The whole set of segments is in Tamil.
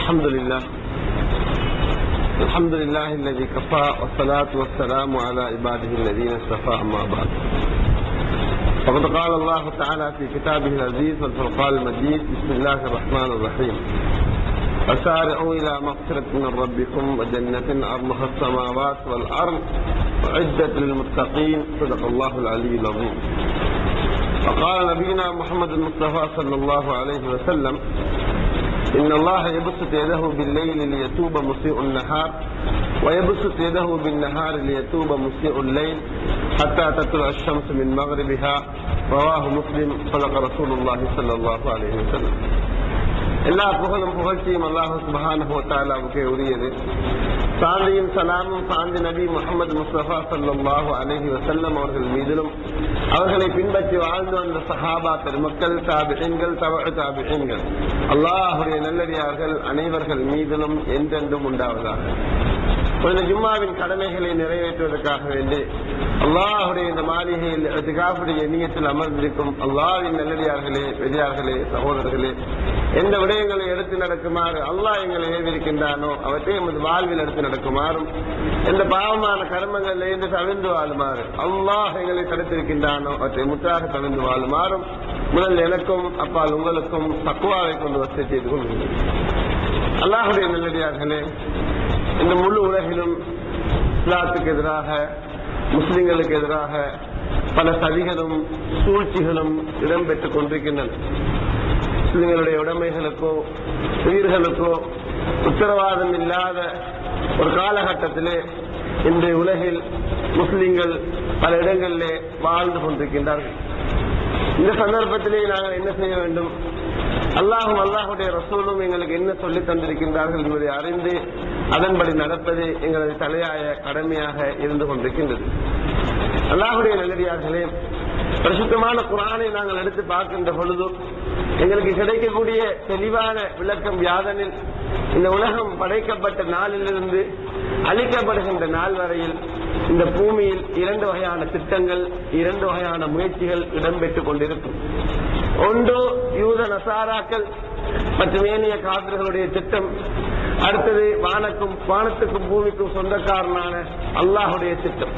الحمد لله الحمد لله الذي كفى والصلاة والسلام على عباده الذين اصطفى أما بعد فقد قال الله تعالى في كتابه العزيز والفرقان المجيد بسم الله الرحمن الرحيم فسارعوا إلى مغفرة من ربكم وجنة أرضها السماوات والأرض أعدت للمتقين صدق الله العلي العظيم وقال نبينا محمد المصطفى صلى الله عليه وسلم إن الله يبسط يده بالليل ليتوب مسيء النهار ويبسط يده بالنهار ليتوب مسيء الليل حتى تطلع الشمس من مغربها رواه مسلم صدق رسول الله صلى الله عليه وسلم எல்லா புகழும் புகழ்ச்சியும் அல்லாஹு சுபஹானஹு வ தஆலாவுக்கே உரியது சாந்தியும் சலாமும் சாந்தி நபி முகமது முஸ்தபா ஸல்லல்லாஹு அலைஹி வஸல்லம் அவர்கள் மீதிலும் அவர்களை பின்பற்றி வாழ்ந்து வந்த சஹாபா பெருமக்கள் தாபிஈன்கள் தபஅ தாபிஈன்கள் அல்லாஹ்வுடைய நல்லடியார்கள் அனைவர்கள் மீதிலும் என்றென்றும் உண்டாவதாக இந்த ஜும்மாவின் கடமைகளை நிறைவேற்றுவதற்காக வேண்டி அல்லாஹுடைய இந்த மாளிகையில் திகாஃபுடைய எண்ணியத்தில் அமர்ந்திருக்கும் அல்லாஹ்வின் நல்லடியார்களே பெரியார்களே சகோதரர்களே எந்த விடயங்களை எடுத்து நடக்குமாறு அல்லாஹ் எங்களை ஏவிருக்கின்றானோ அவற்றை எமது வாழ்வில் எடுத்து நடக்குமாறும் எந்த பாவமான கர்மங்களில் இருந்து தவிர்ந்து வாழுமாறு அல்லாஹ் எங்களை தடுத்திருக்கின்றானோ அவற்றை முற்றாக தவிர்ந்து வாழுமாறும் முதல் எனக்கும் அப்பால் உங்களுக்கும் தக்குவாவை கொண்டு வசதி செய்து கொள்கிறேன் அல்லாஹுடைய நல்லடியார்களே இந்த முழு உலகிலும் இஸ்லாத்துக்கு எதிராக முஸ்லிம்களுக்கு எதிராக பல சதிகளும் சூழ்ச்சிகளும் இடம்பெற்றுக் கொண்டிருக்கின்றன முஸ்லிம்களுடைய உடைமைகளுக்கோ உயிர்களுக்கோ உத்தரவாதம் இல்லாத ஒரு காலகட்டத்திலே இன்றைய உலகில் முஸ்லிம்கள் பல இடங்களிலே வாழ்ந்து கொண்டிருக்கின்றார்கள் இந்த சந்தர்ப்பத்திலே நாங்கள் என்ன செய்ய வேண்டும் அல்லாஹும் அல்லாஹுடைய ரசூலும் எங்களுக்கு என்ன சொல்லி தந்திருக்கின்றார்கள் என்பதை அறிந்து அதன்படி நடப்பது எங்களது தலையாய கடமையாக இருந்து கொண்டிருக்கின்றது அல்லாஹுடைய நல்லடியார்களே பிரசுத்தமான குரானை நாங்கள் எடுத்து பார்க்கின்ற பொழுது எங்களுக்கு கிடைக்கக்கூடிய தெளிவான விளக்கம் யாதனில் இந்த உலகம் படைக்கப்பட்ட நாளிலிருந்து அளிக்கப்படுகின்ற நாள் வரையில் இந்த பூமியில் இரண்டு வகையான திட்டங்கள் இரண்டு வகையான முயற்சிகள் இடம்பெற்றுக் கொண்டிருக்கும் ஒன்று யூத நசாராக்கள் மற்றும் ஏனைய காவிர்களுடைய திட்டம் அடுத்தது வானக்கும் வானத்துக்கும் பூமிக்கும் சொந்தக்காரனான அல்லாஹுடைய திட்டம்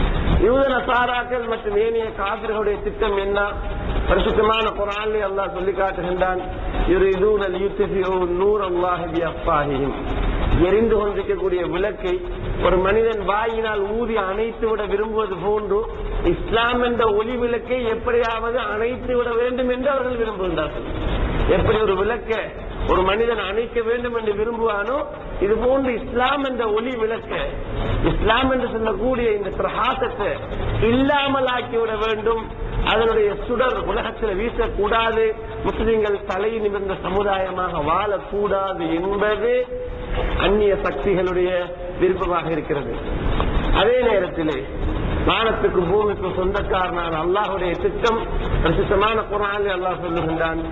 யூத நசாராக்கள் மற்றும் ஏனைய காவிர்களுடைய திட்டம் என்ன பரிசுத்தமான குரான் அல்லாஹ் சொல்லி காட்டுகின்றான் நூர் அல்லாஹி அப்பாஹியும் எரிந்து கொண்டிருக்கக்கூடிய விளக்கை ஒரு மனிதன் வாயினால் ஊதி அணைத்து விட விரும்புவது போன்று இஸ்லாம் என்ற ஒளி விளக்கை எப்படியாவது அணைத்து விட வேண்டும் என்று அவர்கள் விரும்புகின்றார்கள் எப்படி ஒரு விளக்க ஒரு மனிதன் அணைக்க வேண்டும் என்று விரும்புவானோ இது போன்று இஸ்லாம் என்ற ஒளி விளக்க இஸ்லாம் என்று சொல்லக்கூடிய இந்த பிரகாசத்தை இல்லாமல் ஆக்கிவிட வேண்டும் அதனுடைய சுடர் உலகத்தில் வீசக்கூடாது முஸ்லிம்கள் தலை நிமிர்ந்த சமுதாயமாக வாழக்கூடாது என்பது அந்நிய சக்திகளுடைய விருப்பமாக இருக்கிறது அதே நேரத்திலே வானத்துக்கும் பூமிக்கும் சொந்தக்காரனான அல்லாஹுடைய திட்டம் பிரசித்தமான குரான் அல்லாஹ் சொல்லுகின்றான்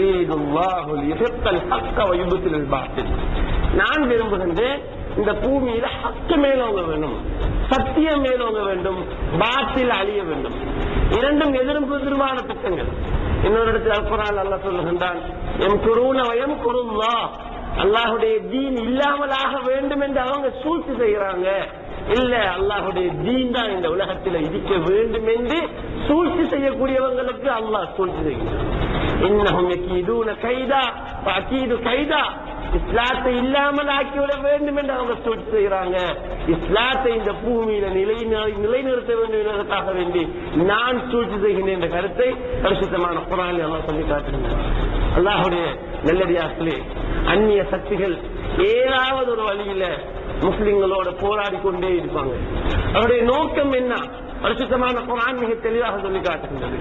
நான் விரும்புகின்றேன் இந்த பூமியில ஹக்கு மேலோங்க வேண்டும் சத்தியம் மேலோங்க வேண்டும் பாத்தில் அழிய வேண்டும் இரண்டும் எதிரும் எதிர்வான திட்டங்கள் இன்னொரு இடத்தில் அல்குரான் அல்லா சொல்லுகின்றான் எம் குருணவயம் குருல்லா அல்லாஹுடைய தீன் இல்லாமலாக வேண்டும் என்று அவங்க சூழ்ச்சி செய்கிறாங்க இல்ல அல்லாஹுடைய தீன் தான் இந்த உலகத்தில் இடிக்க வேண்டும் என்று சூழ்ச்சி செய்யக்கூடியவங்களுக்கு அல்லாஹ் சூழ்ச்சி செய்கிறான் இன்னும் யக்கீதூன கைதா அக்கீது கைதா இஸ்லாத்தை இல்லாமல் ஆக்கிவிட வேண்டும் என்று அவங்க சூழ்ச்சி செய்கிறாங்க இஸ்லாத்தை இந்த பூமியில நிலை நிலைநிறுத்த வேண்டும் என்பதற்காக வேண்டி நான் சூழ்ச்சி செய்கின்றேன் என்ற கருத்தை பரிசுத்தமான குரான் எல்லாம் சொல்லி காட்டுகின்றனர் அல்லாஹுடைய நல்லடியார்களே அந்நிய சக்திகள் ஏதாவது ஒரு வழியில முஸ்லிம்களோட போராடி கொண்டே இருப்பாங்க அவருடைய நோக்கம் என்ன பரிசுத்தமான குரான் மிக தெளிவாக சொல்லி காட்டுகின்றது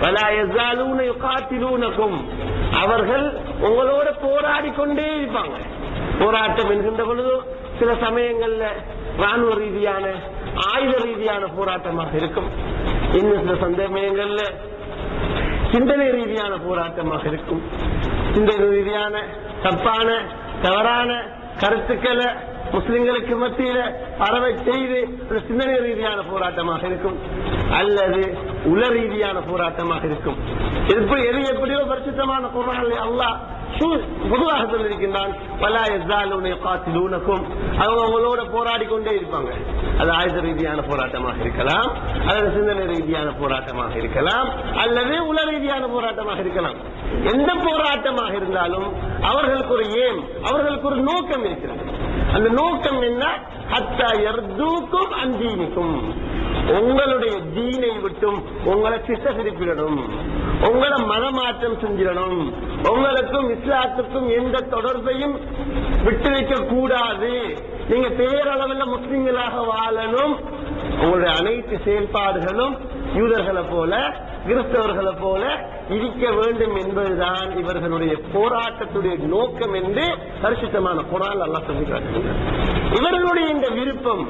அவர்கள் உங்களோட போராடி கொண்டே இருப்பாங்க போராட்டம் என்கின்ற பொழுது சில சமயங்கள்ல ராணுவ ரீதியான ஆயுத ரீதியான போராட்டமாக இருக்கும் இன்னும் சில சந்தர்ப்பங்கள்ல சிந்தனை ரீதியான போராட்டமாக இருக்கும் சிந்தனை ரீதியான தப்பான தவறான கருத்துக்களை முஸ்லிம்களுக்கு மத்தியில பரவ செய்து ஒரு சிந்தனை ரீதியான போராட்டமாக இருக்கும் அல்லது உல ரீதியான போராட்டமாக இருக்கும் எப்படி எது எப்படியோ பரிசுத்தமான குரான் அல்லாஹ் சு- பொதுவாக சொல்லியிருக்கின்றான் பல எஸ்தாலுனை காத்திலூனக்கும் அவங்க அவங்களோட போராடி கொண்டே இருப்பாங்க அது ஆயுத ரீதியான போராட்டமாக இருக்கலாம் அல்லது சிந்தனை ரீதியான போராட்டமாக இருக்கலாம் அல்லது உல ரீதியான போராட்டமாக இருக்கலாம் எந்த போராட்டமாக இருந்தாலும் அவர்களுக்கு ஒரு ஏம் அவர்களுக்கு ஒரு நோக்கம் இருக்கிறது அந்த நோக்கம் என்ன ஹத்தா எர்தூக்கும் அஞ்சீனிக்கும் உங்களுடைய தீனை விட்டும் உங்களை திசை திருப்பிடணும் உங்களை மனமாற்றம் செஞ்சிடணும் உங்களுக்கும் இஸ்லாத்துக்கும் எந்த தொடர்பையும் விட்டு வைக்க கூடாது நீங்க பேரளவில் முஸ்லிம்களாக வாழணும் உங்களுடைய அனைத்து செயல்பாடுகளும் யூதர்களை போல கிறிஸ்தவர்களை போல இருக்க வேண்டும் என்பதுதான் இவர்களுடைய போராட்டத்துடைய நோக்கம் என்று பரிசுத்தமான குரான் அல்லாஹ் சொல்லி காட்டுகிறார் இவர்களுடைய இந்த விருப்பம்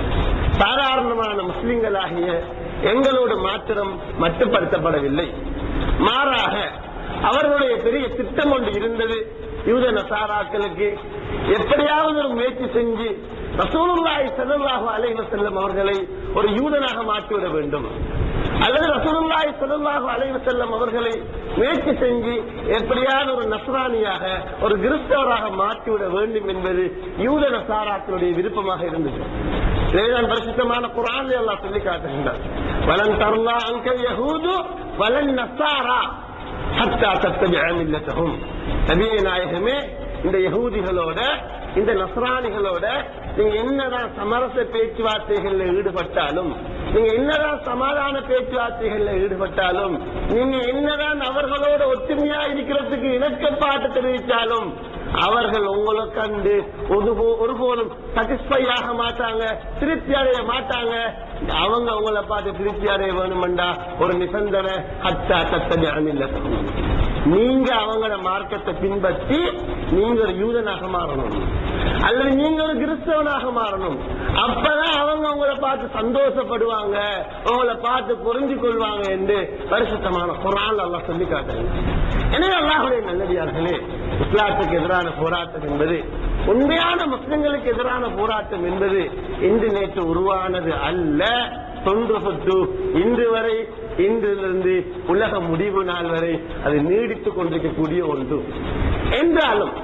சாதாரணமான முஸ்லிம்களாகிய எங்களோடு மாத்திரம் மட்டுப்படுத்தப்படவில்லை மாறாக அவர்களுடைய பெரிய திட்டம் ஒன்று இருந்தது யூத நசாராக்களுக்கு எப்படியாவது ஒரு முயற்சி செஞ்சு ரசூலுல்லாஹி ஸல்லல்லாஹு அலைஹி வஸல்லம் அவர்களை ஒரு யூதனாக மாற்றிவிட வேண்டும் அல்லது ரசூலுல்லாஹி ஸல்லல்லாஹு அலைஹி வஸல்லம் அவர்களை முயற்சி செஞ்சு எப்படியாவது ஒரு நஸ்ரானியாக ஒரு கிறிஸ்தவராக மாற்றிவிட வேண்டும் என்பது யூத நசாராக்களுடைய விருப்பமாக இருந்தது இதைதான் பரிசுத்தமான குரான் எல்லாம் சொல்லி காட்டுகின்றார் வலன் தர்லா அங்கல் யஹூது வலன் நசாரா ஹத்தா தத்தபிஅ மில்லத்தஹும் நபியே நாயகமே இந்த யகூதிகளோட இந்த நஸ்ரானிகளோட நீங்க என்னதான் சமரச பேச்சுவார்த்தைகள்ல ஈடுபட்டாலும் நீங்க என்னதான் சமாதான பேச்சுவார்த்தைகள்ல ஈடுபட்டாலும் நீங்க என்னதான் அவர்களோட ஒற்றுமையா இருக்கிறதுக்கு இணக்கப்பாட்டு தெரிவித்தாலும் அவர்கள் உங்களை கண்டு ஒருபோ- ஒருபோதும் satisfy ஆக மாட்டாங்க திருப்தி அடைய மாட்டாங்க அவங்க உங்களை பார்த்து திருப்தி அடைய வேணுமெண்டா ஒரு நிபந்தனை ஹத்தா தத்தனை அணில நீங்க அவங்களோட மார்க்கத்தை பின்பற்றி நீங்க ஒரு யூதனாக மாறணும் அல்லது நீங்க ஒரு கிறிஸ்தவனாக மாறணும் அப்பதான் அவங்க உங்களை பார்த்து சந்தோஷப்படுவாங்க உங்களை பார்த்து புரிஞ்சு கொள்வாங்க என்று பரிசுத்தமான குரான் அல்லாஹ் சொல்லி காட்டுங்க எனவே அல்லாஹுடைய நல்லடியார்களே இஸ்லாத்துக்கு எதிரான போராட்டம் என்பது உண்மையான முஸ்லிம்களுக்கு எதிரான போராட்டம் என்பது இன்று நேற்று உருவானது அல்ல தொன்று சொத்து இன்று வரை இன்றிலிருந்து உலக முடிவு நாள் வரை அது நீடித்துக் கொண்டிருக்கக்கூடிய ஒன்று என்றாலும்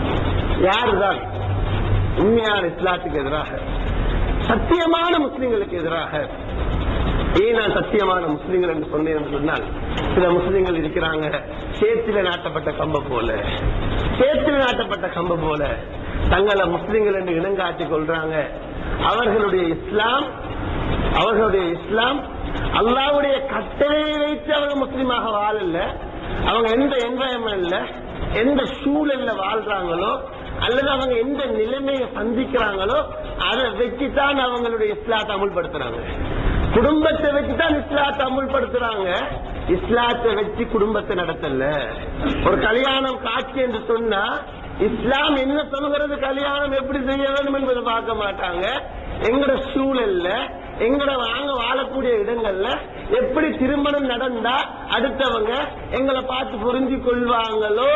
யாருதான் உண்மையான இஸ்லாத்துக்கு எதிராக சத்தியமான முஸ்லிம்களுக்கு எதிராக ஏன் நான் சத்தியமான முஸ்லிம்கள் என்று சொன்னேன் என்று சொன்னால் சில முஸ்லிம்கள் இருக்கிறாங்க சேத்தில நாட்டப்பட்ட கம்ப போல சேத்தில நாட்டப்பட்ட கம்ப போல தங்களை முஸ்லிம்கள் என்று இனங்காட்டிக் கொள்றாங்க அவர்களுடைய இஸ்லாம் அவர்களுடைய இஸ்லாம் அல்லாவுடைய கட்டளையை வைத்து அவங்க முஸ்லீமாக வாழல அவங்க எந்த என்வாயன்மெண்ட்ல எந்த சூழல்ல வாழ்றாங்களோ அல்லது அவங்க எந்த நிலைமையை சந்திக்கிறாங்களோ அதை வச்சுதான் அவங்களுடைய இஸ்லாத்தை அமுல்படுத்துறாங்க குடும்பத்தை வச்சுதான் இஸ்லாத்தை அமுல்படுத்துறாங்க இஸ்லாத்தை வச்சு குடும்பத்தை நடத்தல ஒரு கல்யாணம் காட்சி என்று சொன்னா இஸ்லாம் என்ன சொல்லுகிறது கல்யாணம் எப்படி செய்ய வேண்டும் என்பதை பார்க்க மாட்டாங்க எங்கட சூழல்ல எங்கட வாங்க வாழக்கூடிய இடங்கள்ல எப்படி திருமணம் நடந்தா அடுத்தவங்க எங்களை பார்த்து புரிஞ்சு கொள்வாங்களோ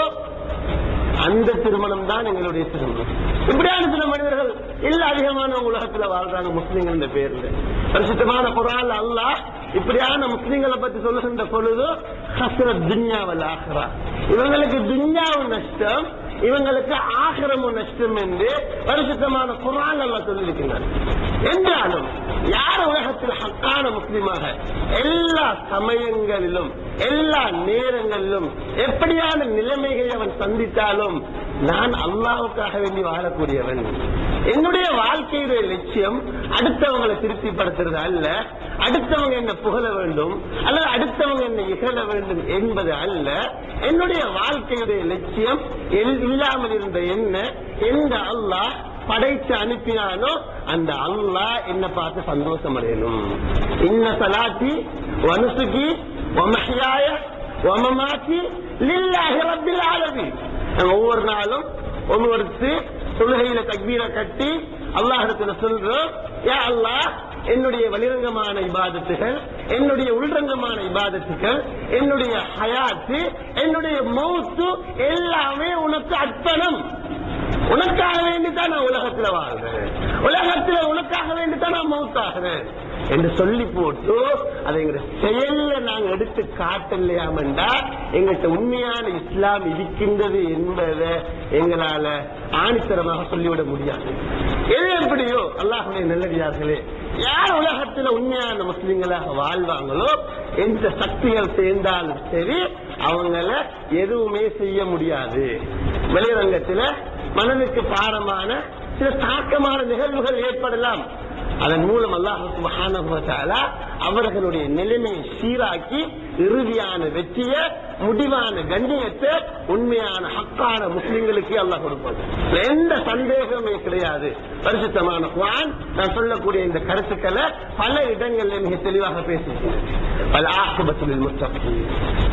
அந்த திருமணம் தான் எங்களுடைய திருமணம் இப்படியான சில மனிதர்கள் இல்ல அதிகமான உலகத்துல வாழ்றாங்க முஸ்லீம்கள் இந்த பேர்ல பரிசுத்தமான குரான் அல்லாஹ் இப்படியான முஸ்லீம்களை பத்தி சொல்லுகின்ற பொழுது ஹஸ்ரத் துன்யாவல் ஆகிறா இவங்களுக்கு துன்யாவும் நஷ்டம் இவங்களுக்கு ஆகிரமும் நஷ்டம் என்று பரிசுத்தமான குரான் அல்லாஹ் சொல்லியிருக்கிறார் என்றாலும் யார் உலகத்தில் ஹக்கான முஸ்லீமாக எல்லா சமயங்களிலும் எல்லா நேரங்களிலும் எப்படியான நிலைமைகளை அவன் சந்தித்தாலும் நான் அல்லாவுக்காக வேண்டி வாழக்கூடியவன் என்னுடைய வாழ்க்கையுடைய லட்சியம் அடுத்தவங்களை திருப்திப்படுத்துறது அல்ல அடுத்தவங்க என்ன புகழ வேண்டும் அல்லது அடுத்தவங்க என்ன இகழ வேண்டும் என்பது அல்ல என்னுடைய வாழ்க்கையுடைய லட்சியம் எல்- இல்லாமல் இருந்த என்ன எந்த அல்லாஹ் படைத்து அனுப்பினானோ அந்த அல்லாஹ் என்ன பார்த்து சந்தோஷம் அடையணும் இன்ன சலாத்தி வனுசுகி ஒமஹியாய ஒமமாத்தி லில்லாஹி ரப்பில் ஆலமீன் நாங்க ஒவ்வொரு நாளும் ஒவ்வொருத்து தொழுகையில தக்பீரை கட்டி அல்லாஹிடத்துல சொல்றோம் யா அல்லாஹ் என்னுடைய வெளிரங்கமான இபாதத்துகள் என்னுடைய உள்ரங்கமான இபாதத்துகள் என்னுடைய ஹயாத்து என்னுடைய மௌத்து எல்லாமே உனக்கு அர்ப்பணம் உனக்காக வேண்டித்தான் நான் உலகத்துல வாழ்றேன் உலகத்துல உனக்காக வேண்டித்தான் நான் மௌத்தாகிறேன் என்று சொல்லி போட்டு அதை எங்க செயல்ல நாங்க எடுத்து காட்டலையாமண்டா எங்கள்கிட்ட உண்மையான இஸ்லாம் இருக்கின்றது என்பதை எங்களால ஆணித்தரமாக சொல்லிவிட முடியாது எது எப்படியோ அல்லாஹுடைய நல்லடியார்களே யார் உலகத்துல உண்மையான முஸ்லிம்களாக வாழ்வாங்களோ எந்த சக்திகள் சேர்ந்தாலும் சரி அவங்கள எதுவுமே செய்ய முடியாது வெளிரங்கத்துல மனதுக்கு பாரமான சில தாக்கமான நிகழ்வுகள் ஏற்படலாம் அதன் மூலம் அல்லாஹ் சுப்ஹானஹு வ தஆலா அவர்களுடைய நிலைமையை சீராக்கி இறுதியான வெற்றிய முடிவான கண்ணியத்தை உண்மையான ஹக்கான முஸ்லிம்களுக்கு அல்லாஹ் கொடுப்பாங்க எந்த சந்தேகமே கிடையாது பரிசுத்தமான குர்ஆன் நான் சொல்லக்கூடிய இந்த கருத்துக்களை பல இடங்களில் மிக தெளிவாக பேசியிருக்கிறேன் பல ஆக்குபத்தில் முத்தகீன்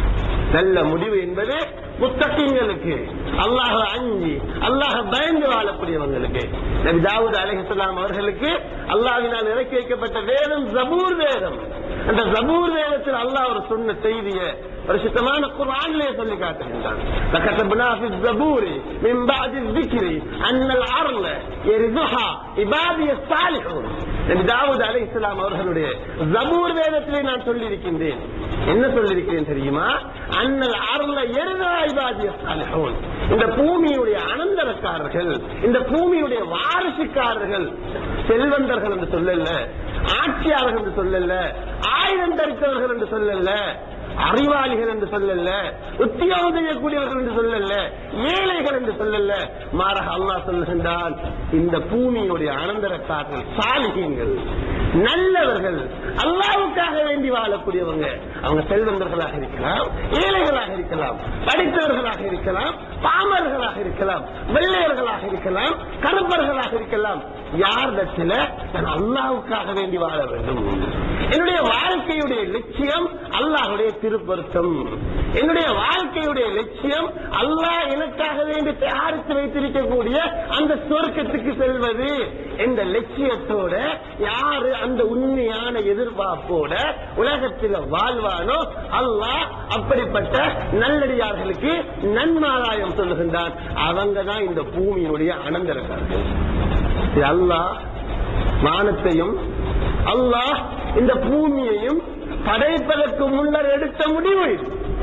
நல்ல முடிவு என்பது முத்தகீன்களுக்கு அல்லாஹ் அஞ்சி அல்லாஹ் பயந்து வாழக்கூடியவங்களுக்கு நபி தாவூத் அலைஹிஸ்ஸலாம் அவர்களுக்கு அல்லாஹ்வினால் இறக்கி வைக்கப்பட்ட வேதம் ஜபூர் வேதம் அந்த ஜபூர் வேதத்தில் அல்லாஹ் ஒரு சொன்ன செய்தியை பரிசுத்தமான குர்ஆனிலே சொல்லி காட்டுகின்றான் لكتبنا في الزبور من بعد الذكر أن الأرض يرثها عبادي الصالحون நபி தாவூத் அலைஹிஸ்ஸலாம் அவர்களுடைய ஜபூர் வேதத்திலே நான் சொல்லி இருக்கின்றேன் என்ன சொல்லியிருக்கிறேன் தெரியுமா அன்னல் அருள எருதா இபாதிய சாலிஹூன் இந்த பூமியுடைய அனந்தரக்காரர்கள் இந்த பூமியுடைய வாரிசுக்காரர்கள் செல்வந்தர்கள் என்று சொல்லல ஆட்சியாளர்கள் என்று சொல்லல ஆயுதம் தரித்தவர்கள் என்று சொல்லல அறிவாளிகள் என்று சொல்லல உத்தியோகம் செய்யக்கூடியவர்கள் என்று சொல்லல ஏழைகள் என்று சொல்லல மாறாக அல்லாஹ் சொல்லுகின்றான் இந்த பூமியுடைய அனந்தரக்காரர்கள் சாலிகங்கள் நல்லவர்கள் அல்லாவுக்காக வேண்டி வாழக்கூடியவங்க அவங்க செல்வந்தர்களாக இருக்கலாம் ஏழைகளாக இருக்கலாம் படித்தவர்களாக இருக்கலாம் பாமர்களாக இருக்கலாம் வெள்ளையர்களாக இருக்கலாம் கருப்பர்களாக இருக்கலாம் யாரிடத்துல நான் அல்லாவுக்காக வேண்டி வாழ வேண்டும் என்னுடைய வாழ்க்கையுடைய லட்சியம் அல்லாஹுடைய திருப்பொருத்தம் என்னுடைய வாழ்க்கையுடைய லட்சியம் அல்லாஹ் எனக்காக வேண்டி தயாரித்து வைத்திருக்கக்கூடிய அந்த சொர்க்கத்துக்கு செல்வது என்ற லட்சியத்தோட யாரு அந்த உண்மையான எதிர்பார்ப்போட உலகத்தில் வாழ்வானோ அல்லாஹ் அப்படிப்பட்ட நல்லடியார்களுக்கு நன்மாராயம் சொல்லுகின்றான் அவங்க தான் இந்த பூமியினுடைய அனந்தரக்காரர்கள் இது அல்லாஹ் வானத்தையும் அல்லாஹ் இந்த பூமியையும் படைப்பதற்கு முன்னர் எடுத்த முடிவு இது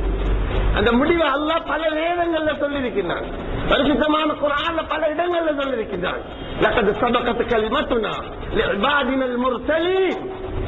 அந்த முடிவை அல்லாஹ் பல வேதங்கள்ல சொல்லியிருக்கிறான் பரிசுத்தமான குரான்ல பல இடங்கள்ல சொல்லியிருக்கிறான் لقد سبقت كلمتنا لعبادنا المرسلين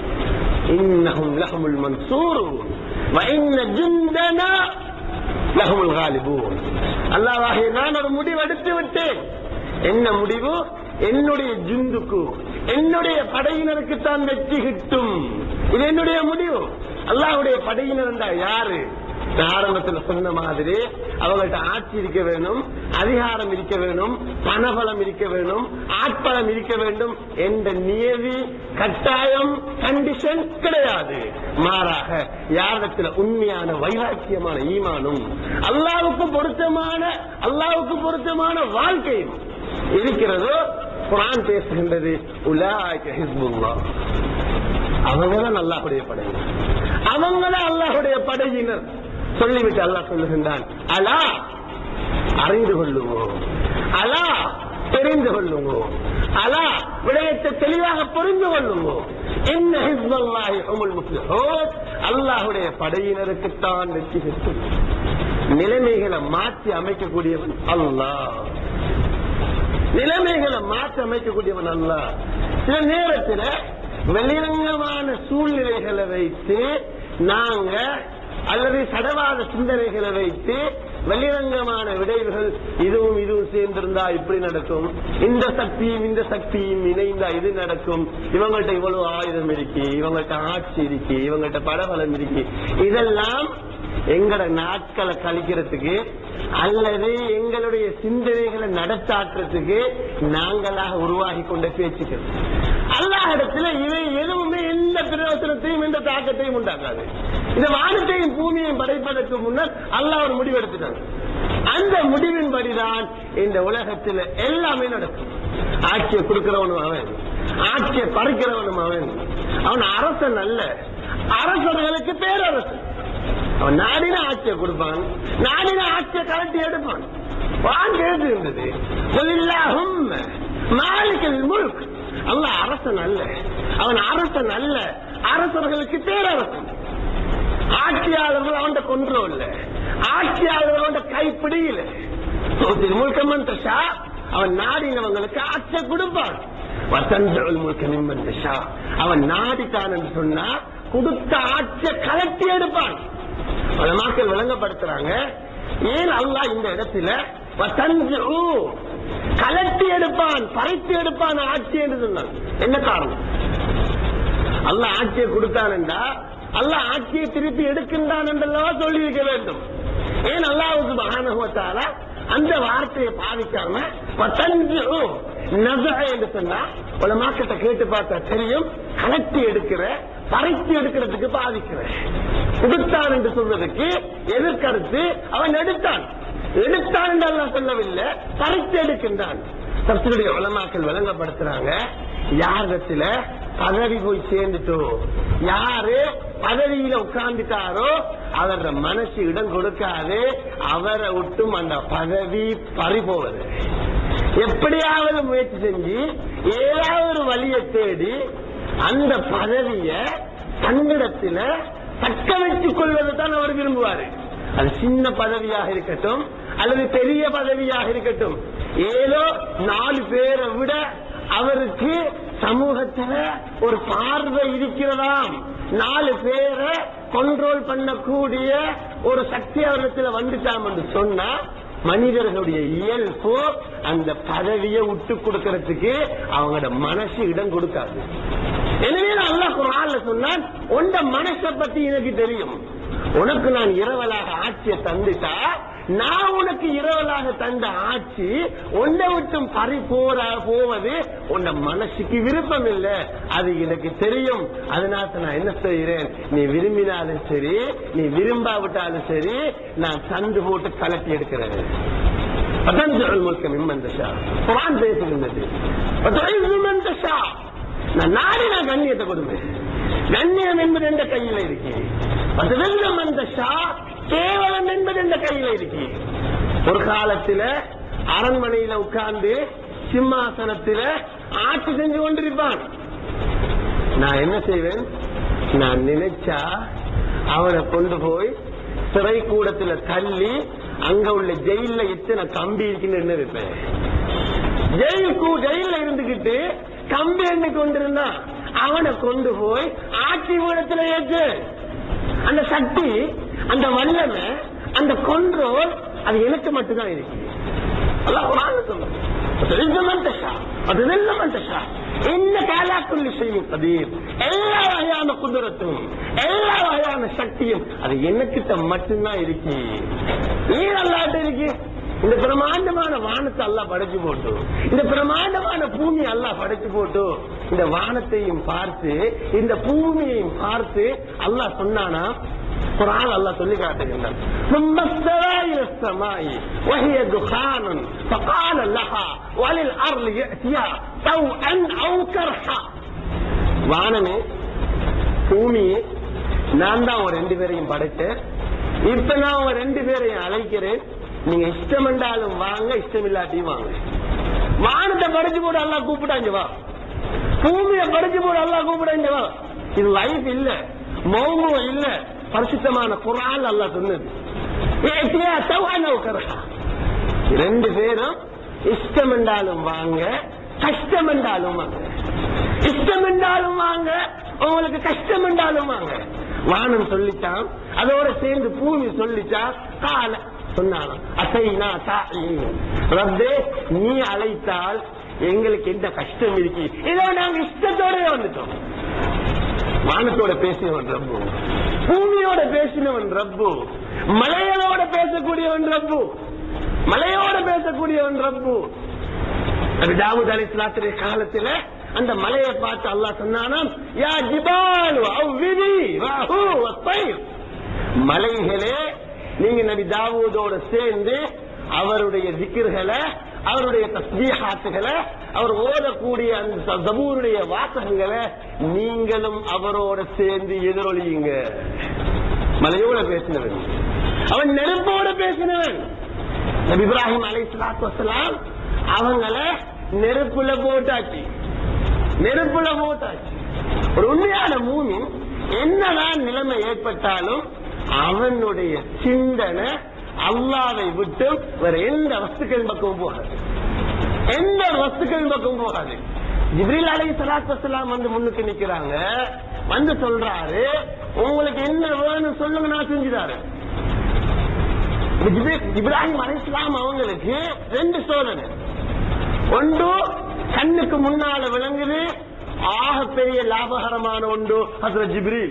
انهم لهم المنصورون وان جندنا لهم الغالبون அல்லாஹ் நான் ஒரு முடிவு எடுத்து விட்டேன் என்ன முடிவு என்னுடைய ஜுந்துக்கு என்னுடைய படையினருக்கு தான் வெற்றி கிட்டும் இது என்னுடைய முடிவு அல்லாஹ்வுடைய படையினர் என்றா யாரு நான் ஆரம்பத்தில் சொன்ன மாதிரி அவங்கள்ட்ட ஆட்சி இருக்க வேணும் அதிகாரம் இருக்க வேணும் பணபலம் இருக்க வேணும் ஆட்பலம் இருக்க வேண்டும் என்ற நியதி கட்டாயம் கண்டிஷன் கிடையாது மாறாக யாரிடத்தில் உண்மையான வைராக்கியமான ஈமானும் அல்லாவுக்கு பொருத்தமான அல்லாவுக்கு பொருத்தமான வாழ்க்கையும் இருக்கிறதோ குரான் பேசுகின்றது உலாய்க்க ஹிஸ்புல்லா அவங்கதான் அல்லாஹுடைய படையினர் அவங்கதான் அல்லாஹுடைய படையினர் சொல்லிவிட்டு அல்லாஹ் சொல்லுகின்றான் அலா அறிந்து கொள்ளுவோம் அலா தெரிந்து கொள்ளுவோம் அலா விடயத்தை தெளிவாக புரிந்து கொள்ளுவோம் என்ன ஹிஸ்பல்லாஹி உமுல் முஸ்லிஹூன் அல்லாஹுடைய படையினருக்குத்தான் வெற்றி கிட்டும் நிலைமைகளை மாற்றி அமைக்கக்கூடியவன் அல்லாஹ் நிலைமைகளை மாற்றி அமைக்கக்கூடியவன் அல்ல சில நேரத்தில் வெளிரங்கமான சூழ்நிலைகளை வைத்து நாங்க அல்லது சடவாத சிந்தனைகளை வைத்து வெளிரங்கமான விளைவுகள் இதுவும் இதுவும் சேர்ந்திருந்தா இப்படி நடக்கும் இந்த சக்தியும் இந்த சக்தியும் இணைந்தா இது நடக்கும் இவங்கள்ட்ட இவ்வளவு ஆயுதம் இருக்கு இவங்கள்ட்ட ஆட்சி இருக்கு இவங்கள்ட்ட படபலம் இருக்கு இதெல்லாம் எங்கட நாட்களை கழிக்கிறதுக்கு அல்லது எங்களுடைய சிந்தனைகளை நடத்தாற்றுறதுக்கு நாங்களாக உருவாகி கொண்ட பேச்சுக்கள் அல்லாஹ் இடத்துல இவை எதுவுமே எந்த பிரயோசனத்தையும் எந்த தாக்கத்தையும் உண்டாக்காது இந்த வானத்தையும் பூமியையும் படைப்பதற்கு முன்னர் அல்லாஹ் ஒரு முடிவு எடுத்துட்டாங்க அந்த முடிவின்படிதான் இந்த உலகத்தில் எல்லாமே நடக்கும் ஆட்சியை கொடுக்கிறவனும் அவன் ஆட்சியை பறிக்கிறவனும் அவன் அவன் அரசன் அல்ல அரசர்களுக்கு பேரரசன் அவன் நாடின ஆட்சியை கொடுப்பான் நாடின ஆட்சியை கலட்டி எடுப்பான் வாங்க எழுதுகின்றது சொல்லாகும் மாலிக்கல் முழுக் அல்ல அரசன் அல்ல அவன் அரசன் அல்ல அரசர்களுக்கு பேரரசன் ஆட்சியாளர்கள் அவன் கொன்றோல்ல ஆட்சியாளர்கள் அவன் கைப்பிடியில முழுக்க ஷா அவன் நாடினவங்களுக்கு ஆட்சியை கொடுப்பான் வசந்தல் முழுக்க நிம்மந்த ஷா அவன் நாடித்தான் என்று சொன்னா கொடுத்த ஆட்சியை கலட்டி எடுப்பான் பல மக்கள் விளங்கப்படுத்துறாங்க ஏன் அல்லாஹ் இந்த இடத்துல வசந்து கலட்டி எடுப்பான் பறைத்து எடுப்பான் ஆட்சி என்று சொன்னான் என்ன காரணம் அல்லாஹ் ஆட்சியை கொடுத்தான் அல்லாஹ் ஆட்சியை திருப்பி எடுக்கின்றான் என்றெல்லாம் சொல்லி இருக்க வேண்டும் ஏன் அல்லாவுக்கு மகானுவத்தால அந்த வார்த்தையை பாவிக்காம வசந்து நச என்று சொன்னா பல மாக்கத்தை கேட்டு பார்த்தா தெரியும் கலட்டி எடுக்கிற பறைத்து எடுக்கிறதுக்கு பாதிக்கிற கொடுத்தான் என்று சொல்வதற்கு எதிர்கருத்து அவன் எடுத்தான் எடுத்தான் என்று அல்லாஹ் சொல்லவில்லை பறைத்து எடுக்கின்றான் தப்சருடைய உலமாக்கள் விளங்கப்படுத்துறாங்க யாரிடத்துல பதவி போய் சேர்ந்துட்டோ யாரு பதவியில உட்கார்ந்துட்டாரோ அவர மனசு இடம் கொடுக்காது அவரை விட்டும் அந்த பதவி பறி போவது எப்படியாவது முயற்சி செஞ்சு ஏதாவது ஒரு வழியை தேடி அந்த பதவிய தன்னிடத்துல தக்க வைத்துக் கொள்வதை தான் அவர் விரும்புவாரு அது சின்ன பதவியாக இருக்கட்டும் அல்லது பெரிய பதவியாக இருக்கட்டும் ஏதோ நாலு பேரை விட அவருக்கு சமூகத்துல ஒரு பார்வை இருக்கிறதாம் நாலு பேரை கண்ட்ரோல் பண்ணக்கூடிய ஒரு சக்தி அவரிடத்துல வந்துட்டாம் என்று சொன்னா மனிதர்களுடைய இயல்பு அந்த பதவியை விட்டு கொடுக்கறதுக்கு அவங்களோட மனசு இடம் கொடுக்காது எனவே அல்லாஹ் குரான்ல சொன்னான் உண்ட மனசை பத்தி எனக்கு தெரியும் உனக்கு நான் இரவலாக ஆட்சியை தந்துட்டா நான் உனக்கு இரவலாக தந்த ஆட்சி உன்னை விட்டும் பறி போற போவது உன்ன மனசுக்கு விருப்பம் இல்லை அது எனக்கு தெரியும் அதனால நான் என்ன செய்கிறேன் நீ விரும்பினாலும் சரி நீ விரும்பாவிட்டாலும் சரி நான் தந்து போட்டு கலட்டி எடுக்கிறேன் பதஞ்சல் முழுக்க மிம்மந்தஷா குரான் பேசுகின்றது மிம்மந்தஷா நான் நாடி நான் கண்ணியத்தை கொடுப்பேன் கண்ணியம் என்பது எந்த கையில இருக்கு அது வெள்ளம் அந்த ஷா கேவலம் என்பது எந்த கையில இருக்கு ஒரு காலத்துல அரண்மனையில உட்கார்ந்து சிம்மாசனத்தில ஆட்சி செஞ்சு கொண்டிருப்பான் நான் என்ன செய்வேன் நான் நினைச்சா அவனை கொண்டு போய் சிறை கூடத்துல தள்ளி அங்க உள்ள ஜெயில எத்தனை கம்பி இருக்குன்னு என்ன இருப்பேன் ஜெயிலுக்கு ஜெயில இருந்துகிட்டு கம்பி எண்ணி கொண்டிருந்தான் அவனை கொண்டு போய் ஆட்சி பீடத்துல ஏற்று அந்த சக்தி அந்த வல்லமை அந்த கொன்றோல் அது எனக்கு மட்டும்தான் இருக்கு அல்லாஹ் குர்ஆன்ல சொல்லுது. وتعز من تشاء وتذل من تشاء انك على كل شيء قدير எல்லா வகையான குதிரத்தும் எல்லா வகையான சக்தியும் அது எனக்கிட்ட மட்டும்தான் இருக்கு ஏன் அல்லாட்ட இருக்கு இந்த பிரமாண்டமான வானத்தை அல்லாஹ் படைச்சு போட்டு இந்த பிரமாண்டமான பூமி அல்லாஹ் படைச்சு போட்டு இந்த வானத்தையும் பார்த்து இந்த பூமியையும் பார்த்து அல்லாஹ் சொன்னானா குரான் அல்லாஹ் சொல்லி காட்டுகின்றான் ثم استوى الى السماء وهي دخان فقال لها وللارض ائتيا طوعا او كرها வானமே பூமியே நான் தான் உங்க ரெண்டு பேரையும் படைச்சேன் இப்ப நான் உங்க ரெண்டு பேரையும் அழைக்கிறேன் நீங்க இஷ்டம் என்றாலும் வாங்க இஷ்டம் இல்லாட்டியும் வாங்க வானத்தை படைச்சு போட்டு அல்லா கூப்பிட்டாங்க வா பூமியை படைச்சு போட்டு அல்லா கூப்பிட்டாங்க வா இது லைஃப் இல்ல மௌனம் இல்ல பரிசுத்தமான குரான் அல்லா சொன்னது ஏத்தியா தவான உக்கரஹா. ரெண்டு பேரும் இஷ்டம் என்றாலும் வாங்க கஷ்டம் என்றாலும் வாங்க இஷ்டம் என்றாலும் வாங்க உங்களுக்கு கஷ்டம் என்றாலும் வாங்க வானம் சொல்லிட்டான் அதோட சேர்ந்து பூமி சொல்லிட்டா கால சொன்னாலும் அசைனா தாயி ரப்பே நீ அழைத்தால் எங்களுக்கு எந்த கஷ்டம் இருக்கு இதோ நாங்க இஷ்டத்தோட வந்துட்டோம் வானத்தோட பேசினவன் ரப்பு பூமியோட பேசினவன் ரப்பு மலைகளோட பேசக்கூடியவன் ரப்பு மலையோட பேசக்கூடியவன் ரப்பு அது தாவூத் அலி இஸ்லாத்துடைய காலத்துல அந்த மலையை பார்த்து அல்லாஹ் சொன்னானாம் யா ஜிபாலு அவ்விதி வாஹு வத்தைர் மலைகளே நீங்க நபி தாவூதோட சேர்ந்து அவருடைய திக்கிர்களை அவருடைய தஸ்பீஹாத்துகளை அவர் ஓதக்கூடிய அந்த ஜபூருடைய வாசகங்களை நீங்களும் அவரோட சேர்ந்து எதிரொலியுங்க மலையோட பேசினவன் அவன் நெருப்போட பேசினவன் நபி இப்ராஹிம் அலை அவங்கள நெருப்புல போட்டாச்சு நெருப்புல போட்டாச்சு ஒரு உண்மையான மூமின் என்னதான் நிலைமை ஏற்பட்டாலும் அவனுடைய சிந்தனை அல்லாவை விட்டு வேற எந்த வஸ்துக்கள் பக்கம் போகாது எந்த வஸ்துக்கள் பக்கம் போகாது ஜிப்ரீல் அலை சலாத்து வசலாம் வந்து முன்னுக்கு நிக்கிறாங்க வந்து சொல்றாரு உங்களுக்கு என்ன வேணும் சொல்லுங்க நான் செஞ்சுதாரு இப்ராஹிம் அலிஸ்லாம் அவங்களுக்கு ரெண்டு சோதனை ஒன்று கண்ணுக்கு முன்னால விளங்குது ஆக பெரிய லாபகரமான ஒன்று அதுல ஜிப்ரீல்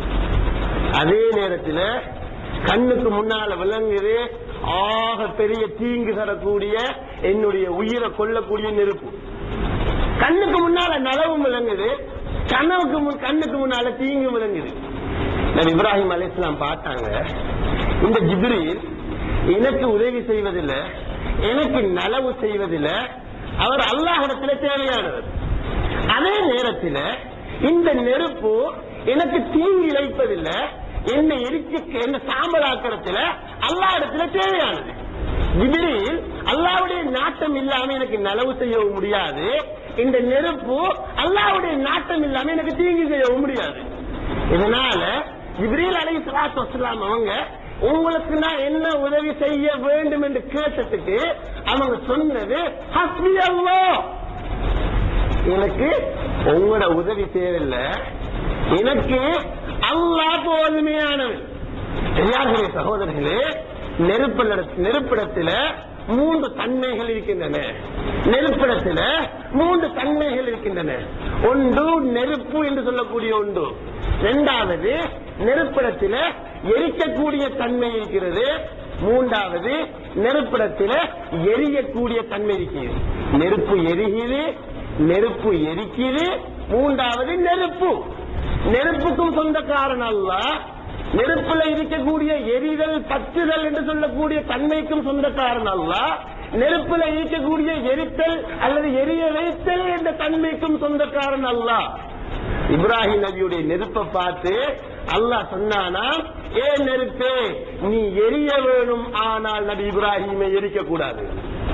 அதே நேரத்தில் கண்ணுக்கு முன்னால விளங்குது ஆக பெரிய தீங்கு தரக்கூடிய என்னுடைய உயிரை கொல்லக்கூடிய நெருப்பு கண்ணுக்கு முன்னால நலவும் விளங்குது கனவுக்கு முன் கண்ணுக்கு முன்னால தீங்கு விளங்குது நபி இப்ராஹிம் அலிஸ்லாம் பார்த்தாங்க இந்த ஜிப்ரீல் எனக்கு உதவி செய்வதில்லை எனக்கு நலவு செய்வதில்லை அவர் அல்லாஹிடத்துல தேவையானவர் அதே நேரத்தில் இந்த நெருப்பு எனக்கு தீங்கு இழைப்பதில்லை என்னை எரிக்க என்ன சாம்பலாக்கிறதுல அல்லா இடத்துல தேவையானது ஜிபிரில் அல்லாவுடைய நாட்டம் இல்லாம எனக்கு நலவு செய்யவும் முடியாது இந்த நெருப்பு அல்லாவுடைய நாட்டம் இல்லாம எனக்கு தீங்கு செய்யவும் முடியாது இதனால ஜிப்ரீல் அலை சலாத்து வசலாம் அவங்க உங்களுக்கு நான் என்ன உதவி செய்ய வேண்டும் என்று கேட்டதுக்கு அவங்க சொன்னது ஹஸ்பி அல்லாஹ் எனக்கு உங்களோட உதவி தேவையில்லை எனக்கு அல்லாஹ் போதுமையானவன் பெரியார்களே சகோதரர்களே நெருப்பிட நெருப்பிடத்துல மூன்று தன்மைகள் இருக்கின்றன நெருப்பிடத்துல மூன்று தன்மைகள் இருக்கின்றன ஒன்று நெருப்பு என்று சொல்லக்கூடிய ஒன்று இரண்டாவது நெருப்பிடத்துல எரிக்கக்கூடிய தன்மை இருக்கிறது மூன்றாவது நெருப்பிடத்துல எரியக்கூடிய தன்மை இருக்கிறது நெருப்பு எரிகிறது நெருப்பு எரிக்குது மூன்றாவது நெருப்பு நெருப்புக்கும் சொந்தக்காரன் அல்ல நெருப்புல இருக்கக்கூடிய எரிதல் பற்றுதல் என்று சொல்லக்கூடிய தன்மைக்கும் சொந்தக்காரன் அல்ல நெருப்புல இருக்கக்கூடிய எரித்தல் அல்லது எரிய வைத்தல் என்ற தன்மைக்கும் சொந்தக்காரன் அல்ல இப்ராஹிம் நபியுடைய நெருப்பை பார்த்து அல்லாஹ் சொன்னானா ஏ நெருப்பே நீ எரிய வேணும் ஆனால் நபி இப்ராஹிமை எரிக்க கூடாது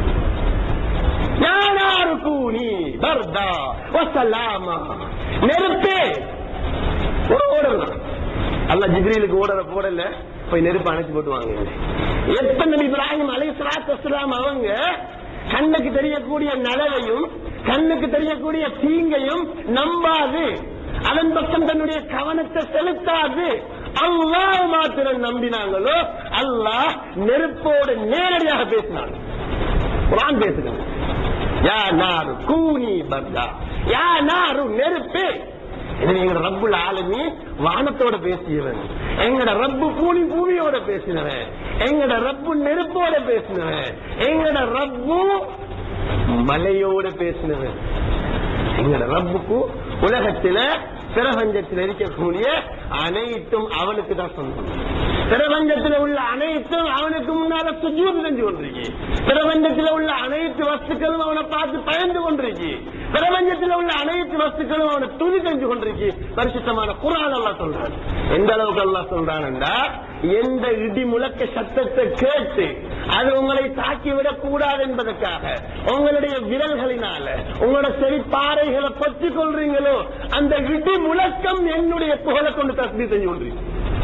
கூனி பர்தா வசலாமா நெருப்பே ஓடலாம் அல்ல ஜிப்ரீலுக்கு ஓடற போடல போய் நெருப்பு அணைச்சு போட்டுவாங்க எத்தனை நபி இப்ராஹிம் அலை சலாத்து வசலாம் அவங்க கண்ணுக்கு தெரியக்கூடிய நலவையும் கண்ணுக்கு தெரியக்கூடிய தீங்கையும் நம்பாது அதன் பக்கம் தன்னுடைய கவனத்தை செலுத்தாது அல்லாஹ் மாத்திரம் நம்பினாங்களோ அல்லாஹ் நெருப்போடு நேரடியாக பேசினாங்க குரான் பேசுகிறது யா நாரு கூனி பர்தா யா நாரு நெருப்பு இது எங்க ரப்புல் ஆளுமி வானத்தோட பேசியவன் எங்கட ரப்பு பூமி பூமியோட பேசினவன் எங்கட ரப்பு நெருப்போட பேசினவன் எங்கட ரப்பு மலையோட பேசினவன் எங்கட ரப்புக்கு உலகத்தில பிரபஞ்சத்தில் இருக்கக்கூடிய அனைத்தும் அவனுக்கு தான் சொந்தம் பிரபஞ்சத்தில் உள்ள அனைத்தும் அவனுக்கு முன்னால சுஜூர் செஞ்சு கொண்டிருக்கு பிரபஞ்சத்தில் உள்ள அனைத்து வஸ்துக்களும் அவனை பார்த்து பயந்து கொண்டிருக்கு பிரபஞ்சத்தில் உள்ள அனைத்து வஸ்துக்களும் அவனை துணி செஞ்சு கொண்டிருக்கு பரிசுத்தமான குரான் எல்லாம் சொல்றான் எந்த அளவுக்கு எல்லாம் சொல்றான்டா எந்த இடி முழக்க சத்தத்தை கேட்டு அது உங்களை தாக்கிவிடக் கூடாது என்பதற்காக உங்களுடைய விரல்களினால உங்களோட செவி பாறைகளை பற்றி கொள்றீங்களோ அந்த இடி முழக்கம் என்னுடைய புகழை கொண்டு தஸ்மி செஞ்சு கொண்டிருக்கு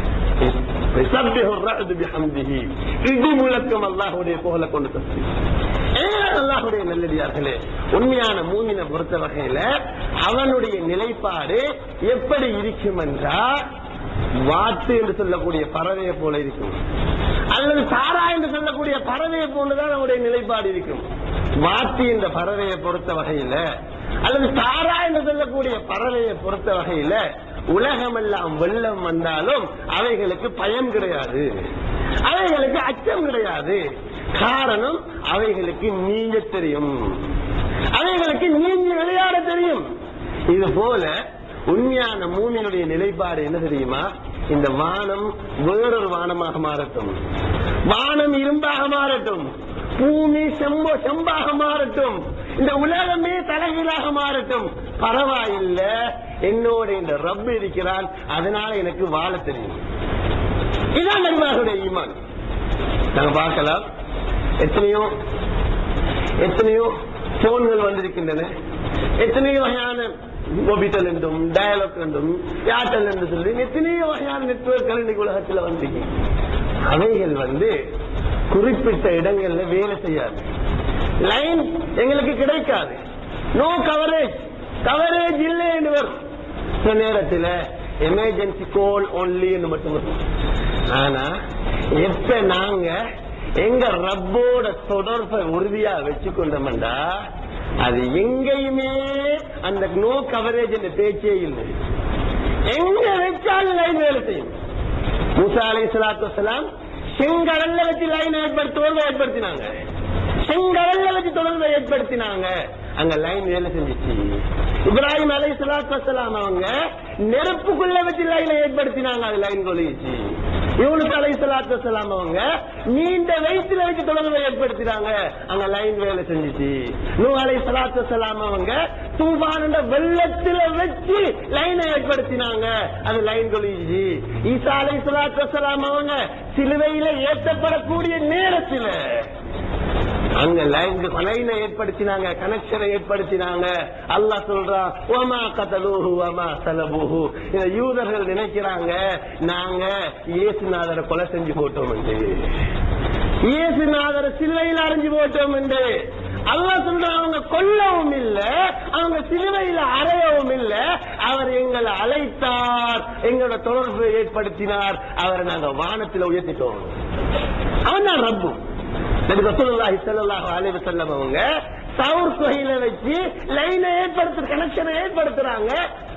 இடி முழக்கம் அல்லாஹுடைய புகழை கொண்டு தஸ்மி அல்லாஹுடைய நல்லடியார்களே உண்மையான மூமினை பொறுத்த வகையில அவனுடைய நிலைப்பாடு எப்படி இருக்கும் என்றால் வாத்து என்று சொல்லக்கூடிய பறவையை போல இருக்கும் அல்லது சாரா என்று சொல்லக்கூடிய பறவையை போலதான் அவனுடைய நிலைப்பாடு இருக்கும் வாத்து என்ற பறவையை பொறுத்த வகையில அல்லது சாரா என்று சொல்லக்கூடிய பறவையை பொறுத்த வகையில உலகமெல்லாம் வெள்ளம் வந்தாலும் அவைகளுக்கு பயம் கிடையாது அவைகளுக்கு அச்சம் கிடையாது காரணம் அவைகளுக்கு நீஞ்ச தெரியும் அவைகளுக்கு நீஞ்சி விளையாட தெரியும் இது போல உண்மையான மூமியினுடைய நிலைப்பாடு என்ன தெரியுமா இந்த வானம் வேறொரு வானமாக மாறட்டும் வானம் இரும்பாக மாறட்டும் பூமி செம்போ செம்பாக மாறட்டும் இந்த உலகமே தலைகீழாக மாறட்டும் பரவாயில்ல என்னோட இந்த ரப் இருக்கிறான் அதனால எனக்கு வாழ தெரியும் இதான் நண்பர்களுடைய ஈமான் நாங்க பார்க்கலாம் எத்தனையோ எத்தனையோ போன்கள் வந்திருக்கின்றன எத்தனையோ வகையான மொபிட்டல் என்றும் டயலாக் என்றும் ஏர்டெல் என்று சொல்லி எத்தனையோ வகையான நெட்வொர்க்கள் இன்னைக்கு உலகத்துல வந்தீங்க அவைகள் வந்து குறிப்பிட்ட இடங்கள்ல வேலை செய்யாது லைன் எங்களுக்கு கிடைக்காது நோ கவரேஜ் கவரேஜ் இல்லை என்று வரும் சில நேரத்தில் எமர்ஜென்சி கோல் ஒன்லி மட்டும் வரும் ஆனா எப்ப நாங்க எங்க ரப்போட தொடர்பை உறுதியா வச்சுக்கொண்டோம்டா அது எங்கேயுமே அந்த நோ கவரேஜ் என்ற பேச்சே இல்லை எங்க வச்சாலும் லைன் வேலை செய்யும் மூசா அலை சலாத்து வசலாம் செங்கடல்ல வச்சு லைன் ஏற்படுத்தி தொடர்பை ஏற்படுத்தினாங்க செங்கடல்ல வச்சு தொடர்பை ஏற்படுத்தினாங்க அங்க லைன் வேலை செஞ்சுச்சு இப்ராஹிம் அலை சலாத்து வசலாம் அவங்க நெருப்புக்குள்ள வச்சு லைனை ஏற்படுத்தினாங்க அது லைன் கொலிச்சு இவனுக்கு அலை சலாத்து வசலாம் அவங்க நீண்ட வயிற்றுல வச்சு தொடர்பை ஏற்படுத்தினாங்க அங்க லைன் வேலை செஞ்சுச்சு நூ அலை சலாத்து வசலாம் அவங்க தூபான வெள்ளத்துல வச்சு லைனை ஏற்படுத்தினாங்க அது லைன் கொலிச்சு ஈசா அலை சலாத்து வசலாம் அவங்க சிலுவையில ஏற்றப்படக்கூடிய நேரத்தில் அங்க லைன் லைனை ஏற்படுத்தினாங்க கனெக்ஷனை ஏற்படுத்தினாங்க அல்லாஹ் சொல்றான் ஓமா கதலூஹு ஓமா சலபூஹு இந்த யூதர்கள் நினைக்கிறாங்க நாங்க இயேசுநாதரை கொலை செஞ்சு போட்டோம் என்று இயேசுநாதரை சிலுவையில் அரைஞ்சு போட்டோம் என்று அல்லாஹ் சொல்றான் அவங்க கொல்லவும் இல்ல அவங்க சிலுவையில் அறையவும் இல்ல அவர் எங்களை அழைத்தார் எங்களோட தொடர்பு ஏற்படுத்தினார் அவரை நாங்க வானத்தில் உயர்த்திட்டோம் அவன் தான் ரப்பு நபி ரசூலுல்லாஹி ஸல்லல்லாஹு அலைஹி வஸல்லம் அவங்க சவுர் குகையில வச்சு லைனை ஏற்படுத்து கனெக்ஷனை ஏற்படுத்துறாங்க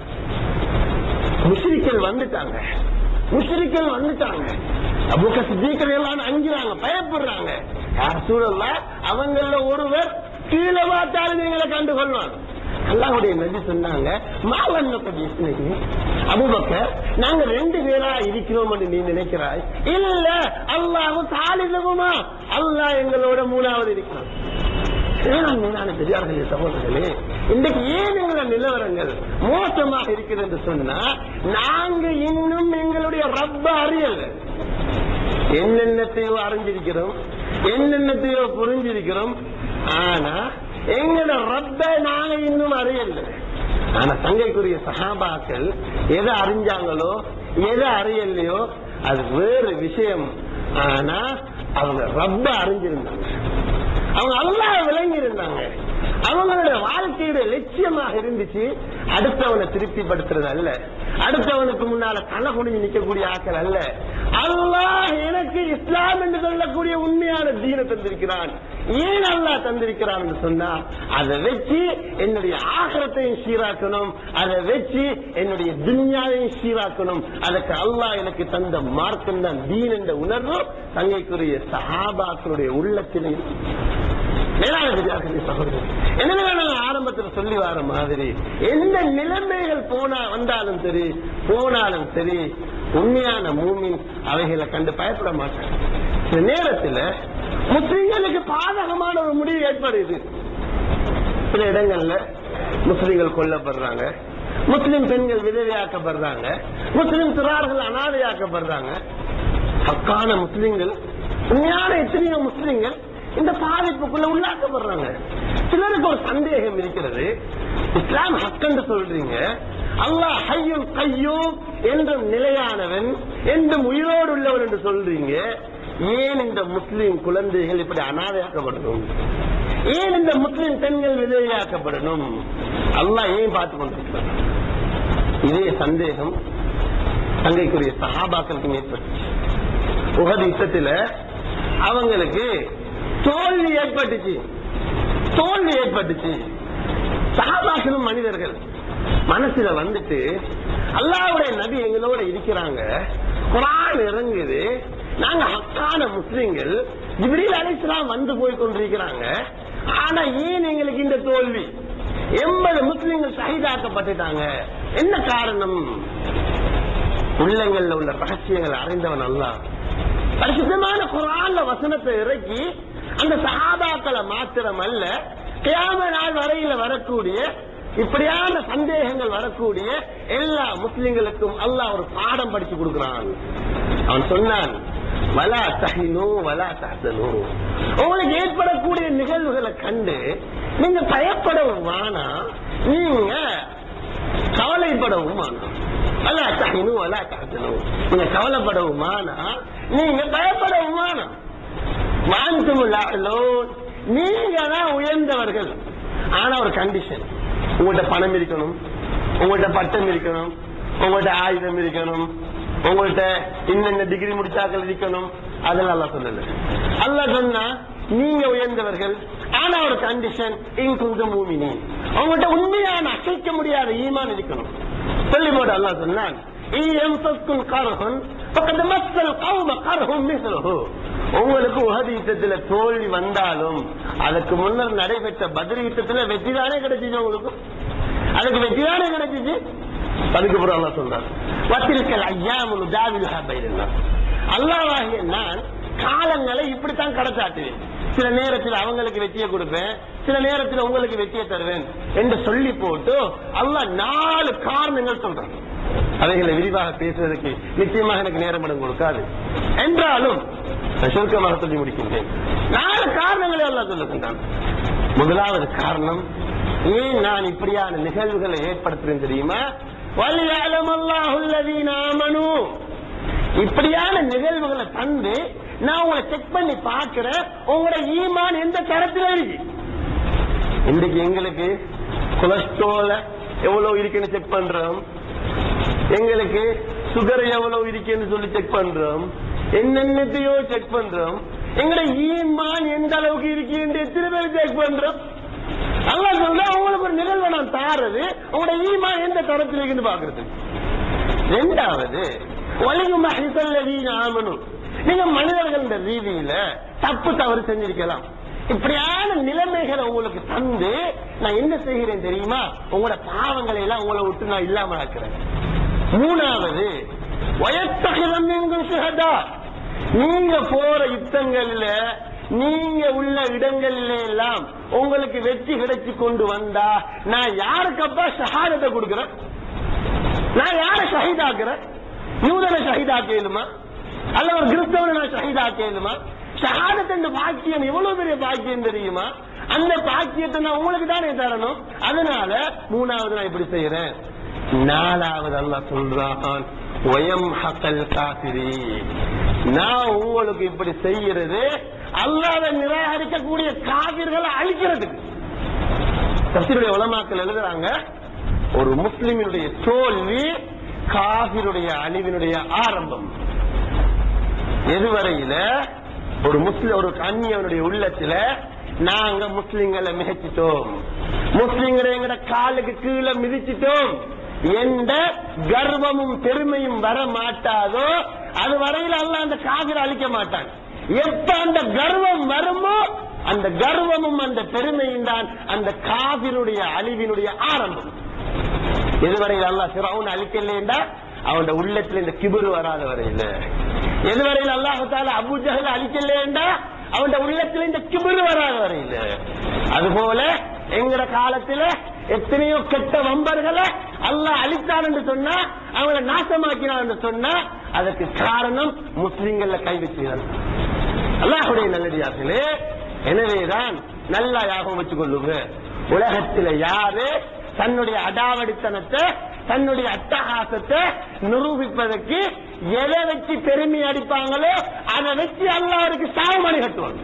முஸ்லிக்கள் வந்துட்டாங்க முஸ்லிக்கள் வந்துட்டாங்க அபுக்க சித்திகள் எல்லாம் அஞ்சுறாங்க பயப்படுறாங்க யார் சூழல்ல அவங்கள ஒருவர் கீழே பார்த்தாலும் நீங்களை கண்டு கொள்வாங்க அல்லாஹுடைய நபி சொன்னாங்க மாவண்ணப்ப பேசினீங்க அபுபக்கர் நாங்க ரெண்டு பேரா இருக்கிறோம் என்று நீ நினைக்கிறாய் இல்ல அல்லாஹும் சாலிதகுமா அல்லாஹ் எங்களோட மூணாவது இருக்கிறான் ஏனால் மேலான பெரியார்களே சகோதரர்களே இன்றைக்கு ஏன் எங்களோட நிலவரங்கள் மோசமாக இருக்குது என்று சொன்னா நாங்க இன்னும் எங்களுடைய ரப்ப அறியல என்னென்னத்தையோ அறிஞ்சிருக்கிறோம் என்னென்னத்தையோ புரிஞ்சிருக்கிறோம் ஆனா எங்களோட ரப்ப நாங்க இன்னும் அறியல ஆனா தங்கைக்குரிய சகாபாக்கள் எதை அறிஞ்சாங்களோ எதை அறியலையோ அது வேறு விஷயம் ஆனா அவங்க ரப்ப அறிஞ்சிருந்தாங்க அவங்க அல்லாஹ் விளங்கி இருந்தாங்க அவங்களோட வாழ்க்கையோட லட்சியமாக இருந்துச்சு அடுத்தவனை திருப்திப்படுத்துறது அல்ல அடுத்தவனுக்கு முன்னால தலை குடிஞ்சு நிக்கக்கூடிய ஆக்கள் அல்ல அல்லாஹ் எனக்கு இஸ்லாம் என்று சொல்லக்கூடிய உண்மையான தீன தந்திருக்கிறான் ஏன் அல்லாஹ் தந்திருக்கிறான் என்று சொன்னா அதை வச்சு என்னுடைய ஆகரத்தையும் சீராக்கணும் அதை வச்சு என்னுடைய துன்யாவையும் சீராக்கணும் அதுக்கு அல்லாஹ் எனக்கு தந்த மார்க்கம் தான் தீன் என்ற உணர்வு தங்கைக்குரிய சஹாபாக்களுடைய உள்ளத்திலையும் மேலான பெரியார்களே சகோதரர் எனவே நான் ஆரம்பத்தில் சொல்லி வர மாதிரி எந்த நிலைமைகள் போனா வந்தாலும் சரி போனாலும் சரி உண்மையான மூமின் அவைகளை கண்டு பயப்பட மாட்டாங்க இந்த நேரத்தில் முஸ்லிம்களுக்கு பாதகமான ஒரு முடிவு ஏற்படுது சில இடங்கள்ல முஸ்லிம்கள் கொல்லப்படுறாங்க முஸ்லிம் பெண்கள் விதவையாக்கப்படுறாங்க முஸ்லிம் சிறார்கள் அனாதையாக்கப்படுறாங்க ஹக்கான முஸ்லிம்கள் உண்மையான எத்தனையோ முஸ்லிம்கள் இந்த பாதிப்புக்குள்ள உள்ளாக்கப்படுறாங்க சிலருக்கு ஒரு சந்தேகம் இருக்கிறது இஸ்லாம் ஹக்கென்று சொல்றீங்க அல்லாஹ் ஹையுல் கையூம் என்றும் நிலையானவன் என்றும் உயிரோடு உள்ளவன் என்று சொல்றீங்க ஏன் இந்த முஸ்லிம் குழந்தைகள் இப்படி அனாதையாக்கப்படணும் ஏன் இந்த முஸ்லிம் பெண்கள் விதவையாக்கப்படணும் அல்லாஹ் ஏன் பார்த்து கொண்டிருக்கிறான் இதே சந்தேகம் தங்கைக்குரிய சஹாபாக்களுக்கு ஏற்பட்டுச்சு உகது யுத்தத்துல அவங்களுக்கு தோல்வி ஏற்பட்டுச்சு தோல்வி ஏற்பட்டுச்சு சகாபாக்களும் மனிதர்கள் மனசுல வந்துட்டு அல்லாவுடைய நபி எங்களோட இருக்கிறாங்க குரான் இறங்குது நாங்க ஹக்கான முஸ்லிம்கள் ஜிப்ரீல் அலிஸ்லாம் வந்து போய் கொண்டிருக்கிறாங்க ஆனா ஏன் எங்களுக்கு இந்த தோல்வி எண்பது முஸ்லிம்கள் சகிதாக்கப்பட்டுட்டாங்க என்ன காரணம் உள்ளங்கள்ல உள்ள ரகசியங்கள் அறிந்தவன் அல்லாஹ் பரிசுத்தமான குரான்ல வசனத்தை இறக்கி அந்த சஹாபாக்களை மாத்திரம் அல்ல கியாம நாள் வரையில வரக்கூடிய இப்படியான சந்தேகங்கள் வரக்கூடிய எல்லா முஸ்லிம்களுக்கும் அல்லாஹ் ஒரு பாடம் படிச்சு கொடுக்கிறான் அவன் சொன்னான் வலா தஹினு வலா தஹனு உங்களுக்கு ஏற்படக்கூடிய நிகழ்வுகளை கண்டு நீங்க பயப்படவும் வானா நீங்க கவலைப்படவும் வேணாம் அல்ல தகனும் அல்ல தகனும் நீங்க கவலைப்படவும் வேணாம் நீங்க பயப்படவும் வேணாம் வான்துமுல்லாலோன் நீங்க தான் உயர்ந்தவர்கள் ஆனா ஒரு கண்டிஷன் உங்கள்ட்ட பணம் இருக்கணும் உங்கள்ட்ட பட்டம் இருக்கணும் உங்கள்ட்ட ஆயுதம் இருக்கணும் உங்கள்ட்ட இன்னென்ன டிகிரி முடிச்சாக்கள் இருக்கணும் அதெல்லாம் அல்லாஹ் சொல்லல அல்லாஹ் சொன்னா நீங்க உயர்ந்தவர்கள் ஆனா ஒரு கண்டிஷன் இங்குந்து மூமினி உங்கள்ட்ட உண்மையான அசைக்க முடியாத ஈமான் இருக்கணும் சொல்லி போட்டு அல்லாஹ் சொன்னான் இயம்சஸ்குன் கர்ஹுன் ஃபக்கத் மஸ்ஸல் கௌம கர்ஹும் மிஸ்லுஹு உங்களுக்கு உஹது யுத்தத்துல தோல்வி வந்தாலும் அதுக்கு முன்னர் நடைபெற்ற பதில் யுத்தத்துல வெற்றி தானே கிடைச்சிச்சு உங்களுக்கு அதுக்கு வெற்றி தானே கிடைச்சிச்சு அதுக்கு அப்புறம் அல்லாஹ் சொல்றார் வத்திருக்கல் ஐயாமுல் ஜாவிலுஹா பைனன்னாஸ் அல்லாஹ்வாகிய நான் காலங்களை இப்படித்தான் கடத்தாட்டுவேன் சில நேரத்தில் அவங்களுக்கு வெற்றியை கொடுப்பேன் சில நேரத்தில் உங்களுக்கு வெற்றியை தருவேன் என்று சொல்லி போட்டு அல்லாஹ் நாலு காரணங்கள் சொல்றான் அவைகளை விரிவாக பேசுவதற்கு நிச்சயமாக எனக்கு நேரம் இடம் கொடுக்காது என்றாலும் நான் சுருக்கமாக சொல்லி முடிக்கின்றேன் நாலு காரணங்களை எல்லாம் சொல்லுகின்றான் முதலாவது காரணம் ஏன் நான் இப்படியான நிகழ்வுகளை ஏற்படுத்துறேன் தெரியுமா வலியாலம் அல்லாஹுல்லதீன ஆமனு இப்படியான நிகழ்வுகளை தந்து நான் உங்களை செக் பண்ணி பார்க்கிறேன் உங்களோட ஈமான் எந்த தரத்தில் இருக்கு இன்றைக்கு எங்களுக்கு கொலஸ்ட்ரால் எவ்வளவு இருக்குன்னு செக் பண்றோம் எங்களுக்கு சுகர் எவ்வளவு இருக்குன்னு சொல்லி செக் பண்றோம் என்னென்னத்தையோ செக் பண்றோம் எங்களோட ஈமான் எந்த அளவுக்கு இருக்குன்னு எத்தனை பேர் செக் பண்றோம் அல்லா சொல்ல உங்களுக்கு ஒரு நிகழ்வை நான் தாரது உங்களோட ஈமான் எந்த தரத்தில் இருக்குன்னு பாக்குறது ரெண்டாவது ஒலிகும் மகிசல்லதீன் ஆமனும் நீங்க மனிதர்கள் இந்த ரீதியில தப்பு தவறு செஞ்சிருக்கலாம் இப்படியான நிலைமைகளை உங்களுக்கு தந்து நான் என்ன செய்கிறேன் தெரியுமா உங்களோட பாவங்களை எல்லாம் உங்களை விட்டு நான் இல்லாம ஆக்குறேன் மூணாவது வயத்தகிதம் எங்கும் சுகதா நீங்க போற யுத்தங்கள்ல நீங்க உள்ள இடங்கள்ல எல்லாம் உங்களுக்கு வெற்றி கிடைச்சு கொண்டு வந்தா நான் யாருக்கப்பா ஷஹாதத்தை கொடுக்கிறேன் நான் யார ஷஹீதாக்குறேன் யூதனை ஷஹீதாக்கலுமா அல்ல ஒரு கிறிஸ்தவனை நான் ஷஹீதாக்கலுமா ஷஹாதத் என்ற பாக்கியம் எவ்வளவு பெரிய பாக்கியம் தெரியுமா அந்த பாக்கியத்தை நான் உங்களுக்கு தானே தரணும் அதனால மூணாவது நான் இப்படி செய்யறேன் நாலாவது அல்லாஹ் சொல்றான் ஒயம் ஹக்கல் காசிரி நான் உங்களுக்கு இப்படி செய்யறது அல்லாத நிராகரிக்கக்கூடிய காவிர்களை அழிக்கிறதுக்கு தப்சீருடைய உலமாக்கள் எழுதுறாங்க ஒரு முஸ்லிமினுடைய தோல்வி காபிருடைய அழிவினுடைய ஆரம்பம் எதுவரையில ஒரு முஸ்லிம் ஒரு அந்நியவனுடைய உள்ளத்துல நாங்க முஸ்லிம்களை மிகச்சிட்டோம் முஸ்லிம்களை எங்கட காலுக்கு கீழே மிதிச்சிட்டோம் எந்த கர்வமும் பெருமையும் வர மாட்டாதோ அது வரையில் அல்ல அந்த காவிர அழிக்க மாட்டான் எப்ப அந்த கர்வம் வருமோ அந்த கர்வமும் அந்த பெருமையும் தான் அந்த காவிருடைய அழிவினுடைய ஆரம்பம் எதுவரையில் அல்லாஹ் சிறவுன் அழிக்கலேண்டா அவனோட உள்ளத்துல இந்த கிபுரு வராத வரையில எதுவரையில் அல்லாஹால அபுஜகல் அழிக்கலேண்டா அவனோட உள்ளத்துல இந்த கிபுரு வராத வரையில அதுபோல எங்கட காலத்துல எத்தனையோ கெட்ட வம்பர்களை அல்லாஹ் அழித்தான் என்று சொன்னா அவங்களை நாசமாக்கினான் என்று சொன்னா அதற்கு காரணம் முஸ்லிம்கள்ல கை வச்சுதான் அல்லாஹுடைய நல்லடியார்களே எனவேதான் நல்லா யாகம் வச்சுக் கொள்ளுங்க உலகத்தில் யாரு தன்னுடைய அடாவடித்தனத்தை தன்னுடைய அட்டகாசத்தை நிரூபிப்பதற்கு எதை வச்சு பெருமை அடிப்பாங்களோ அதை வச்சு அல்லாவுக்கு சாவமணி கட்டுவாங்க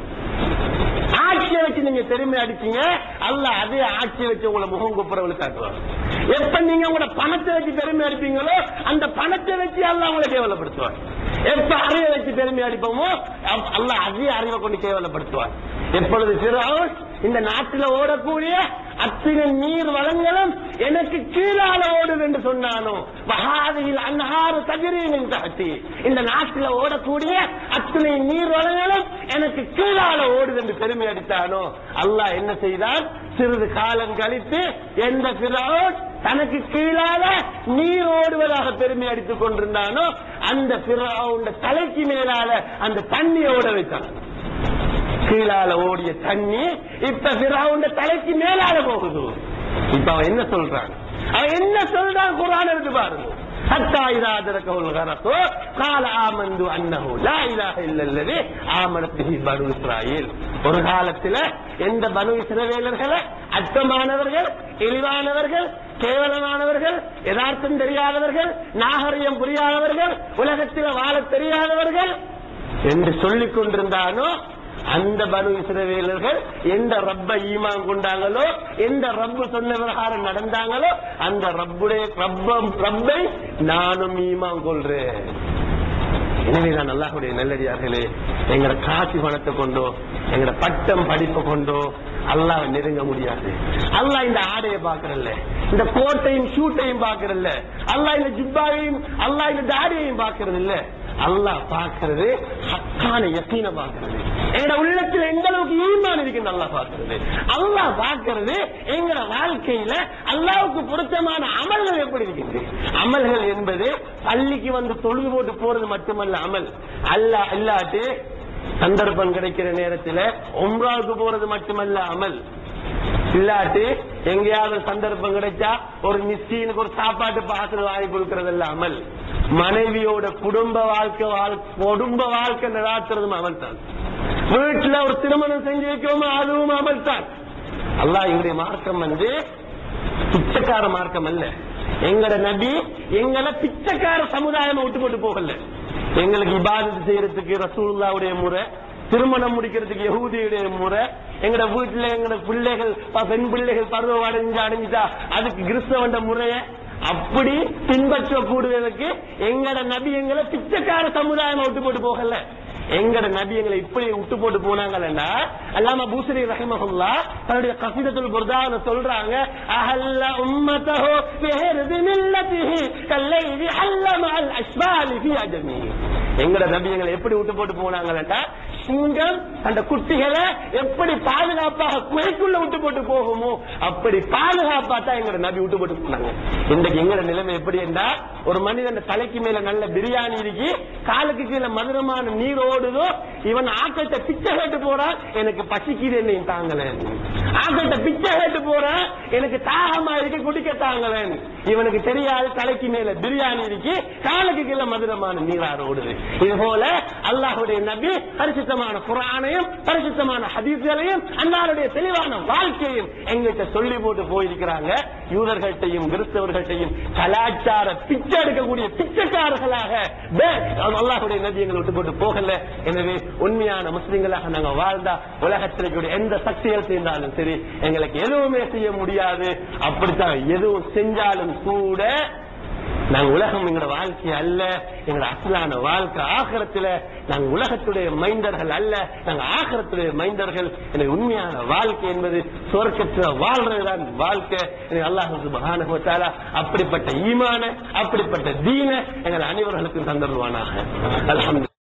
ஆட்சியை வச்சு நீங்க பெருமை அடிச்சீங்க அல்ல அதே ஆட்சியை வச்சு உங்களை முகம் குப்புறவங்களை காட்டுவாங்க எப்ப நீங்க உங்களோட பணத்தை வச்சு பெருமை அடிப்பீங்களோ அந்த பணத்தை வச்சு அல்ல உங்களை கேவலப்படுத்துவார் எப்ப அறிவை வச்சு பெருமை அடிப்போமோ அப்- அல்லாஹ் அதே அறிவை கொண்டு கேவலப்படுத்துவார் எப்பொழுது பிறகு இந்த நாட்டில் ஓடக்கூடிய அத்தனை நீர் வளங்களும் எனக்கு கீழால ஓடுது என்று சொன்னானோ மகாதியில் அன்னாறு தகிரியின் தகத்தி இந்த நாட்டில் ஓடக்கூடிய அத்தனை நீர் வளங்களும் எனக்கு கீழால ஓடுது என்று பெருமை அடித்தானோ அல்லாஹ் என்ன செய்தான் சிறிது காலம் கழித்து எந்த பிறோன் தனக்கு கீழால நீர் ஓடுவதாக பெருமை அடித்துக் கொண்டிருந்தானோ அந்த பிறவுண்ட தலைக்கு மேலால அந்த தண்ணி ஓட வைத்தான் கீழால ஓடிய தண்ணி இப்ப பிறவுண்ட தலைக்கு மேலால போகுது இப்ப அவன் என்ன சொல்றான் அவன் என்ன சொல்றான் குரான் எடுத்து பாருங்க حتى إذا أدركه الغرق قال آمنت أنه لا إله إلا الذي آمنت به بنو إسرائيل ஒரு காலத்துல எந்த பனு இஸ்ரவேலர்களை அர்த்தமானவர்கள் இழிவானவர்கள் கேவலமானவர்கள் யதார்த்தம் தெரியாதவர்கள் நாகரிகம் புரியாதவர்கள் உலகத்தில் வாழ தெரியாதவர்கள் என்று சொல்லிக் கொண்டிருந்தானோ அந்த பனு இஸ்ரவேலர்கள் எந்த ரப்ப ஈமான் கொண்டாங்களோ எந்த ரப்பு சொன்ன பிரகாரம் நடந்தாங்களோ அந்த ரப்புடைய ரப்பம் ரப்பை நானும் ஈமான் கொள்றேன் எனவே நான் அல்லாஹுடைய நல்லடியார்களே எங்கட காசு பணத்தை கொண்டோ எங்கட பட்டம் படிப்பை கொண்டோ அல்லாஹ் நெருங்க முடியாது அல்லாஹ் இந்த ஆடையை பாக்குறல்ல இந்த கோட்டையும் ஷூட்டையும் பாக்குறல்ல அல்லாஹ் இந்த ஜிப்பாவையும் அல்லாஹ் இந்த தாடியையும் பாக்குறது இல்ல அல்லாஹ் பாக்குறது ஹக்கான யக்கீன பாக்குறது எங்கட உள்ளத்துல எந்த அளவுக்கு ஈமான் இருக்குன்னு அல்லாஹ் பாக்குறது அல்லாஹ் பாக்குறது எங்கட வாழ்க்கையில அல்லாஹ்வுக்கு பொருத்தமான அமல்கள் எப்படி இருக்குது அமல்கள் என்பது பள்ளிக்கு வந்து தொழுது போட்டு போறது மட்டுமல்ல அமல் அல்ல இல்லாட்டி சந்தர்ப்பம் கிடைக்கிற நேரத்துல உம்ராவுக்கு போறது மட்டுமல்ல அமல் இல்லாட்டி எங்கேயாவது சந்தர்ப்பம் கிடைச்சா ஒரு மிஸ்டீனுக்கு ஒரு சாப்பாட்டு பாத்திரம் வாங்கி கொடுக்கறது இல்ல அமல் மனைவியோட குடும்ப வாழ்க்கை வாழ்- குடும்ப வாழ்க்கை நடாத்துறதும் அமல் தான் வீட்டுல ஒரு திருமணம் செஞ்சு வைக்கிறோமோ அதுவும் அமல் தான் அல்லாஹ் எங்களுடைய மார்க்கம் வந்து பிச்சைக்கார மார்க்கம் அல்ல எங்கட நபி எங்களை பிச்சைக்கார சமுதாயம் விட்டு போட்டு போகல எங்களுக்கு இபாதத்து செய்யறதுக்கு ரசூலுல்லாவுடைய முறை திருமணம் முடிக்கிறதுக்கு யகூதியுடைய முறை எங்கட வீட்டுல எங்கட பிள்ளைகள் ப- பெண் பிள்ளைகள் பருவம் அடைஞ்சு அடைஞ்சிட்டா அதுக்கு கிறிஸ்தவண்ட முறைய அப்படி பின்பற்ற கூடுவதற்கு எங்கட நபி எங்களை பிச்சைக்கார சமுதாயம் விட்டு போட்டு போகல எங்கட நபி எங்களை இப்படி விட்டு போட்டு போனாங்கன்னா அல்லாம பூசரி ரஹிமஹுல்லா தன்னுடைய கசிதத்துல் புர்தான சொல்றாங்க அஹல்ல உம்மத்தஹு பிஹிர்தி மில்லத்திஹி கல்லைதி அல்லம அல் அஸ்பாலி ஃபி அஜமி எங்கட நபி எங்களை எப்படி விட்டு போட்டு போனாங்கன்னா சிங்கம் அந்த குட்டிகளை எப்படி பாதுகாப்பாக குகைக்குள்ள விட்டு போட்டு போகுமோ அப்படி பாதுகாப்பா தான் எங்கட நபி விட்டு போட்டு போனாங்க இன்றைக்கு எங்கட நிலைமை எப்படி என்றா ஒரு மனிதன் தலைக்கு மேல நல்ல பிரியாணி இருக்கு காலுக்கு கீழே மதுரமான நீர் ஓடுதோ இவன் ஆக்கத்தை பிச்சை கேட்டு போறான் எனக்கு பசிக்குது என்னையும் தாங்கலேன் ஆக்கத்தை பிச்சை கேட்டு போறான் எனக்கு தாகமா இருக்கு குடிக்க தாங்கலேன் இவனுக்கு தெரியாது தலைக்கு மேல பிரியாணி இருக்கு காலுக்கு கீழே மதுரமான நீராறு ஓடுது இது போல அல்லாஹுடைய நபி பரிசுத்தமான குரானையும் பரிசுத்தமான ஹதீஸ்களையும் அன்னாருடைய தெளிவான வாழ்க்கையும் எங்கிட்ட சொல்லி போட்டு போயிருக்கிறாங்க யூதர்கள்ட்டையும் கிறிஸ்தவர்கள்ட்டையும் கலாச்சார பிச்சை எடுக்கக்கூடிய பிச்சைக்காரர்களாக பே- அல்லாஹுடைய நபி எங்களை விட்டு போட்டு போகல எனவே உண்மையான முஸ்லிம்களாக நாங்க வாழ்ந்தா உலகத்தில் இருக்கக்கூடிய எந்த சக்திகள் செய்தாலும் சரி எங்களுக்கு எதுவுமே செய்ய முடியாது அப்படித்தான் எதுவும் செஞ்சாலும் கூட நாங்க உலகம் எங்களோட வாழ்க்கை அல்ல எங்களோட அசலான வாழ்க்கை ஆகரத்துல நாங்க உலகத்துடைய மைந்தர்கள் அல்ல நாங்க ஆகரத்துடைய மைந்தர்கள் எனவே உண்மையான வாழ்க்கை என்பது சொர்க்கத்துல வாழ்றதுதான் வாழ்க்கை எனவே அல்லாஹ் சுப்ஹானஹு வ தஆலா அப்படிப்பட்ட ஈமான அப்படிப்பட்ட தீன எங்கள் அனைவர்களுக்கும் தந்தருவானாக அல்ஹம்துலில்லாஹ்